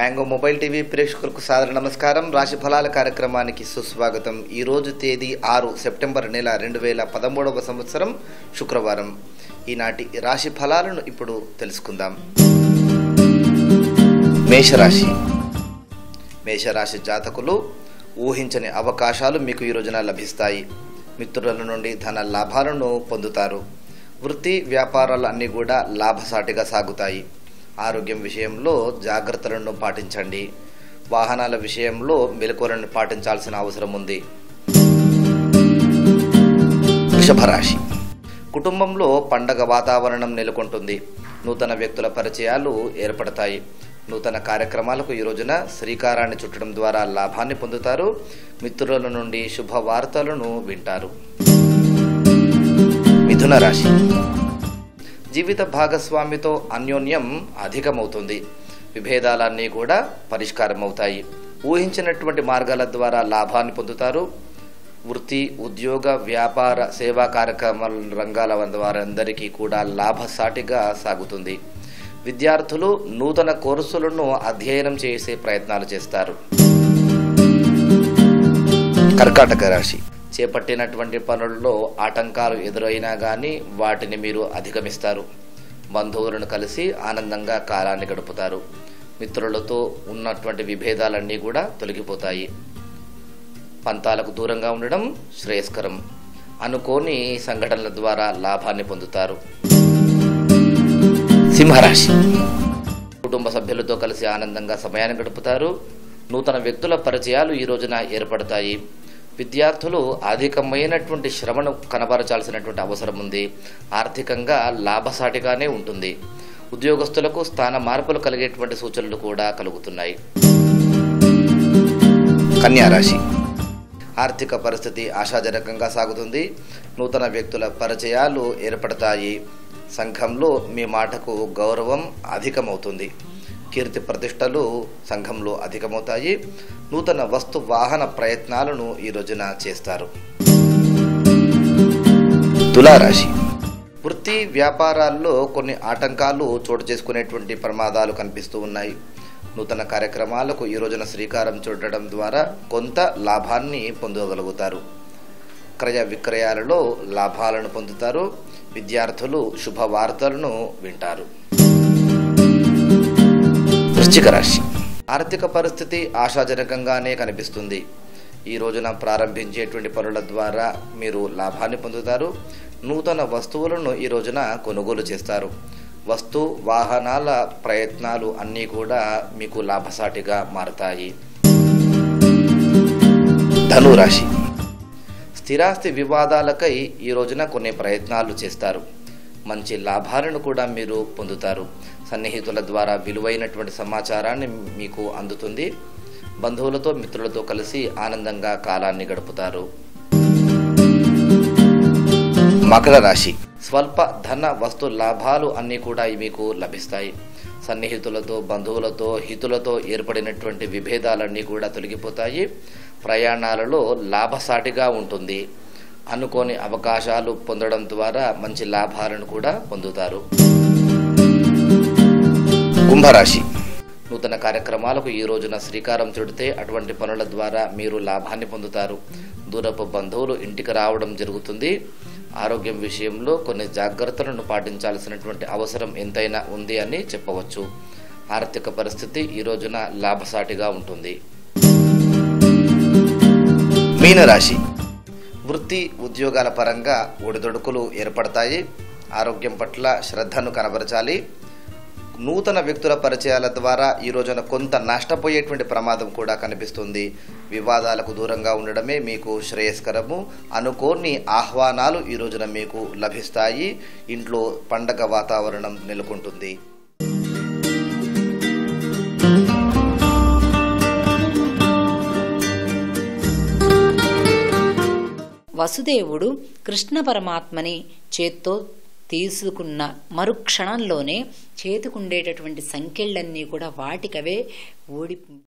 mango mobile TV ప్రేక్షకులకు సాదర నమస్కారం రాశి ఫలాల కార్యక్రమానికి సుస్వాగతం ఈ రోజు తేదీ ఆరు సెప్టెంబర్ నెల రెండు వేల పదమూడవ సంవత్సరం శుక్రవారం ఈనాటి రాశి ఫలాలను ఇప్పుడు తెలుసుకుందాం మేషరాశి మేషరాశి జాతకులు ఊహించని అవకాశాలు మీకు ఈ రోజున లభిస్తాయి మిత్రుల నుండి ధన లాభాలను పొందుతారు వృత్తి వ్యాపారాలు అన్నీ కూడా లాభసాటిగా సాగుతాయి ఆరోగ్యం విషయంలో జాగ్రత్తలను పాటించండి వాహనాల విషయంలో మెలకువలను పాటించాల్సిన అవసరం ఉంది వృషభ రాశి కుటుంబంలో పండగ వాతావరణం నెలకొంటుంది నూతన వ్యక్తుల పరిచయాలు ఏర్పడతాయి నూతన కార్యక్రమాలకు ఈ రోజున శ్రీకారాన్ని చుట్టడం ద్వారా లాభాన్ని పొందుతారు మిత్రుల నుండి శుభవార్తలను వింటారు మిథున రాశి జీవిత భాగస్వామితో అన్యోన్యం అధికమవుతుంది విభేదాలన్నీ కూడా పరిష్కారం అవుతాయి ఊహించినటువంటి మార్గాల ద్వారా లాభాన్ని పొందుతారు వృత్తి ఉద్యోగ వ్యాపార సేవా కార్యక్రమాల రంగాల వారందరికీ కూడా లాభసాటిగా సాగుతుంది విద్యార్థులు నూతన కోర్సులను అధ్యయనం చేసే ప్రయత్నాలు చేస్తారు కర్కాటక రాశి చేపట్టినటువంటి పనుల్లో ఆటంకాలు ఎదురైనా కానీ వాటిని మీరు అధిగమిస్తారు బంధువులను కలిసి ఆనందంగా కాలాన్ని గడుపుతారు మిత్రులతో ఉన్నటువంటి విభేదాలన్నీ కూడా తొలగిపోతాయి పంతాలకు దూరంగా ఉండడం శ్రేయస్కరం అనుకోని సంఘటనల ద్వారా లాభాన్ని పొందుతారు సింహరాశి కుటుంబ సభ్యులతో కలిసి ఆనందంగా సమయాన్ని గడుపుతారు నూతన వ్యక్తుల పరిచయాలు ఈ రోజున ఏర్పడతాయి విద్యార్థులు అధికమైనటువంటి శ్రమను కనబరచాల్సినటువంటి అవసరం ఉంది ఆర్థికంగా లాభసాటిగానే ఉంటుంది ఉద్యోగస్తులకు స్థాన మార్పులు కలిగేటువంటి సూచనలు కూడా కలుగుతున్నాయి కన్యారాశి ఆర్థిక పరిస్థితి ఆశాజనకంగా సాగుతుంది నూతన వ్యక్తుల పరిచయాలు ఏర్పడతాయి సంఘంలో మీ మాటకు గౌరవం అధికమవుతుంది కీర్తి ప్రతిష్టలు సంఘంలో అధికమవుతాయి నూతన వస్తు వాహన ప్రయత్నాలను ఈ రోజున చేస్తారు తులారాశి వృత్తి వ్యాపారాల్లో కొన్ని ఆటంకాలు చోటు చేసుకునేటువంటి ప్రమాదాలు కనిపిస్తూ ఉన్నాయి నూతన కార్యక్రమాలకు ఈ రోజున శ్రీకారం చుట్టడం ద్వారా కొంత లాభాన్ని పొందగలుగుతారు క్రయ విక్రయాలలో లాభాలను పొందుతారు విద్యార్థులు శుభవార్తలను వింటారు వృశ్చిక రాశి ఆర్థిక పరిస్థితి ఆశాజనకంగానే కనిపిస్తుంది ఈ రోజున ప్రారంభించేటువంటి పనుల ద్వారా మీరు లాభాన్ని పొందుతారు నూతన వస్తువులను ఈ రోజున కొనుగోలు చేస్తారు వస్తు వాహనాల ప్రయత్నాలు అన్నీ కూడా మీకు లాభసాటిగా మారతాయి ధనురాశి స్థిరాస్తి వివాదాలకై ఈ రోజున కొన్ని ప్రయత్నాలు చేస్తారు మంచి లాభాలను కూడా మీరు పొందుతారు సన్నిహితుల ద్వారా విలువైనటువంటి సమాచారాన్ని మీకు అందుతుంది బంధువులతో మిత్రులతో కలిసి ఆనందంగా కాలాన్ని గడుపుతారు మకర రాశి స్వల్ప ధన వస్తు లాభాలు అన్నీ కూడా మీకు లభిస్తాయి సన్నిహితులతో బంధువులతో హితులతో ఏర్పడినటువంటి విభేదాలన్నీ కూడా తొలగిపోతాయి ప్రయాణాలలో లాభసాటిగా ఉంటుంది అనుకోని అవకాశాలు పొందడం ద్వారా మంచి లాభాలను కూడా పొందుతారు కుంభరాశి నూతన కార్యక్రమాలకు ఈ రోజున శ్రీకారం చుడితే అటువంటి పనుల ద్వారా మీరు లాభాన్ని పొందుతారు దూరపు బంధువులు ఇంటికి రావడం జరుగుతుంది ఆరోగ్యం విషయంలో కొన్ని జాగ్రత్తలను పాటించాల్సినటువంటి అవసరం ఎంతైనా ఉంది అని చెప్పవచ్చు ఆర్థిక పరిస్థితి ఈ రోజున లాభసాటిగా ఉంటుంది మీనరాశి వృత్తి ఉద్యోగాల పరంగా ఒడిదొడుకులు ఏర్పడతాయి ఆరోగ్యం పట్ల శ్రద్ధను కనబరచాలి నూతన వ్యక్తుల పరిచయాల ద్వారా ఈ రోజున కొంత నష్టపోయేటువంటి ప్రమాదం కూడా కనిపిస్తుంది వివాదాలకు దూరంగా ఉండడమే మీకు శ్రేయస్కరము అనుకోని ఆహ్వానాలు ఈ రోజున మీకు లభిస్తాయి ఇంట్లో పండగ వాతావరణం నెలకొంటుంది వసుదేవుడు కృష్ణ పరమాత్మని చేత్తో తీసుకున్న మరుక్షణంలోనే చేతికుండేటటువంటి సంఖ్యలన్నీ కూడా వాటికవే ఓడి